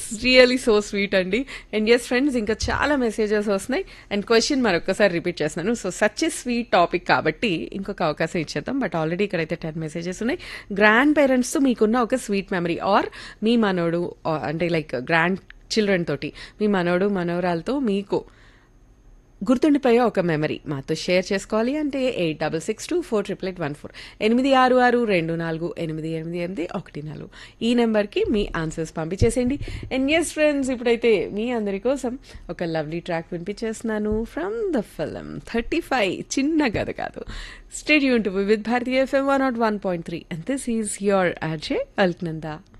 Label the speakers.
Speaker 1: really so sweet అండి and yes friends ఇంకా చాలా మెసేజెస్ వస్తున్నాయి అండ్ క్వశ్చన్ మరొకసారి రిపీట్ చేస్తున్నాను so such a sweet topic కాబట్టి ఇంకొక అవకాశం ఇచ్చేద్దాం బట్ ఆల్రెడీ ఇక్కడైతే టెన్ మెసేజెస్ ఉన్నాయి గ్రాండ్ పేరెంట్స్తో మీకున్న ఒక స్వీట్ మెమరీ ఆర్ మీ మనోడు or అంటే లైక్ గ్రాండ్ చిల్డ్రన్ తోటి మీ మనోడు మనవరాలతో మీకు గుర్తుండిపోయే ఒక మెమరీ మాతో షేర్ చేసుకోవాలి అంటే eight double six two four triple eight one four ఎనిమిది ఆరు ఆరు రెండు నాలుగు ఎనిమిది ఎనిమిది ఎనిమిది ఒకటి నాలుగు ఈ నెంబర్కి మీ ఆన్సర్స్ పంపించేసేయండి అండ్ ఎస్ ఫ్రెండ్స్ ఇప్పుడైతే మీ అందరి కోసం ఒక లవ్లీ ట్రాక్ వినిపించేస్తున్నాను from the film thirty five చిన్న కథ కాదు stay tuned to with Bharati FM one naught one point three and this is your RJ Alaknanda